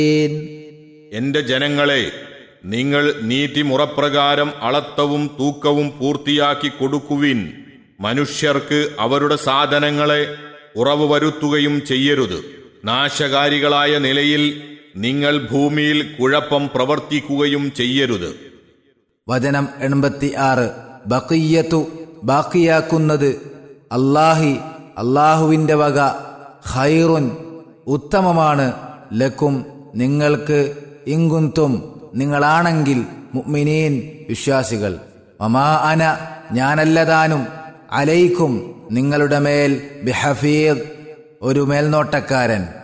എന്റെ ജനങ്ങളെ നിങ്ങൾ നീതിമുറപ്രകാരം അളത്തവും തൂക്കവും പൂർത്തിയാക്കി കൊടുക്കുവിൻ മനുഷ്യർക്ക് അവരുടെ സാധനങ്ങളെ ഉറവ് വരുത്തുകയും ചെയ്യരുത് നാശകാരികളായ നിലയിൽ നിങ്ങൾ ഭൂമിയിൽ കുഴപ്പം പ്രവർത്തിക്കുകയും ചെയ്യരുത് വചനം എൺപത്തി ആറ് ബക്കിയത്തു ബാക്കിയാക്കുന്നത് അല്ലാഹി അള്ളാഹുവിൻ്റെ വക ഖൈറുൻ ഉത്തമമാണ് ലക്കും നിങ്ങൾക്ക് ഇങ്കുന്തും നിങ്ങളാണെങ്കിൽ മുഅ്മിനീൻ വിശ്വാസികൾ മമാ അന ഞാനല്ലതാനും അലൈക്കും നിങ്ങളുടെ മേൽ ബിഹഫീദ് ഒരു മേൽനോട്ടക്കാരൻ